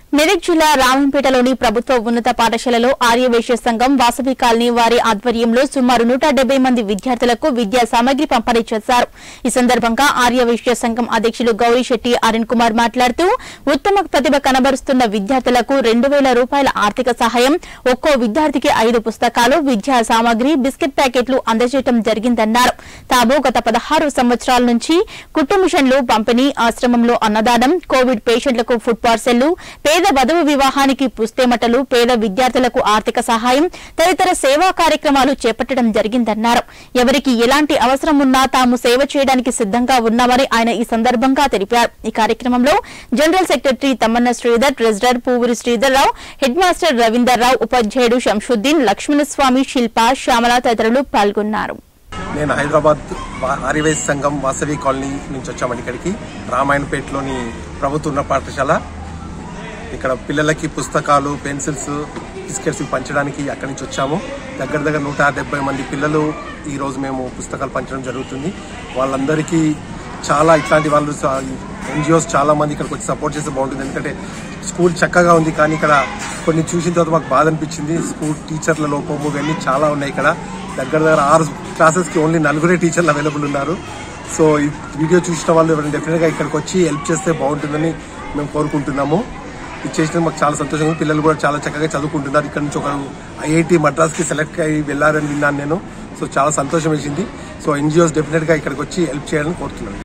మెదక్ జిల్లా రామంపేటలోని ప్రభుత్వ ఉన్నత పాఠశాలలో ఆర్యవైశ్య సంఘం వాసవి కాలనీ వారి ఆధ్వర్యంలో సుమారు నూట డెబ్బై మంది విద్యార్థులకు విద్యా సామగ్రి పంపిణీ చేశారు ఈ సందర్భంగా ఆర్యవైశ్య సంఘం అధ్యక్షులు గౌరీశెట్టి అరుణ్ కుమార్ మాట్లాడుతూ ఉత్తమ ప్రతిభ కనబరుస్తున్న విద్యార్థులకు రెండు వేల రూపాయల ఆర్థిక సహాయం ఒక్కో విద్యార్థికి ఐదు పుస్తకాలు విద్యా సామగ్రి బిస్కెట్ ప్యాకెట్లు అందజేయడం జరిగిందన్నారు తాము గత పదహారు సంవత్సరాల నుంచి కుట్టు మిషన్లు పంపిణీ ఆశ్రమంలో అన్నదానం కోవిడ్ పేషెంట్లకు ఫుడ్ పార్సెల్లు పేద వధువు వివాహానికి పుస్తేమటలు పేద విద్యార్థులకు ఆర్థిక సహాయం తదితర సేవా కార్యక్రమాలు చేపట్టడం జరిగిందన్నారు ఎవరికి ఎలాంటి అవసరం ఉన్నా తాము సేవ చేయడానికి సిద్దంగా ఉన్నామని ఆయన ఈ సందర్భంగా తెలిపారు ఈ కార్యక్రమంలో general secretary Tammanna Sridhar treasurer Poovuri Sridhar Rao head master Ravinder Rao ఉపాధ్యాయుడు శంషుద్దీన్ లక్ష్మణస్వామి శిల్ప శ్యామల తదితరులు పాల్గొన్నారు నేను హైదరాబాద్ వా- ఆర్యవైశ్య సంఘం వాసవి కాలనీ నుంచి వచ్చామండి ఇక్కడికి రామాయణపేటలోని ప్రభుత్వ ఉన్న పాఠశాల ఇక్కడ పిల్లలకి పుస్తకాలు పెన్సిల్స్ బిస్కెట్స్ ఇవి పంచడానికి అక్కడి నుంచి వచ్చాము దగ్గర దగ్గర నూట డెబ్బై మంది పిల్లలు ఈ రోజు మేము పుస్తకాలు పంచడం జరుగుతుంది వాళ్ళందరికీ చాలా ఇట్లాంటి వాళ్ళు ఎన్జిఓస్ చాలా మంది ఇక్కడికి వచ్చి సపోర్ట్ చేస్తే బాగుంటుంది ఎందుకంటే స్కూల్ చక్కగా ఉంది కానీ ఇక్కడ కొన్ని చూసిన తర్వాత మాకు బాధ అనిపించింది స్కూల్ టీచర్ల లోపము ఇవన్నీ చాలా ఉన్నాయి ఇక్కడ దగ్గర దగ్గర ఆరు క్లాసెస్కి ఓన్లీ నలుగురే టీచర్లు అవైలబుల్ ఉన్నారు సో ఈ వీడియో చూసిన వాళ్ళు ఎవరైనా డెఫినెట్గా ఇక్కడికి వచ్చి హెల్ప్ చేస్తే బాగుంటుందని మేము కోరుకుంటున్నాము ఇది చేసినందుకు మాకు చాలా సంతోషంగా ఉంది. పిల్లలు కూడా చాలా చక్కగా చదువుకుంటున్నారు ఇక్కడ నుంచి ఒక ఐఐటి మద్రాస్కి సెలెక్ట్ అయ్యి వెళ్ళారని విన్నాను నేను సో చాలా సంతోషం వేసింది సో ఎన్జిఓస్ డెఫినెట్గా ఇక్కడికి వచ్చి హెల్ప్ చేయాలని కోరుతున్నాను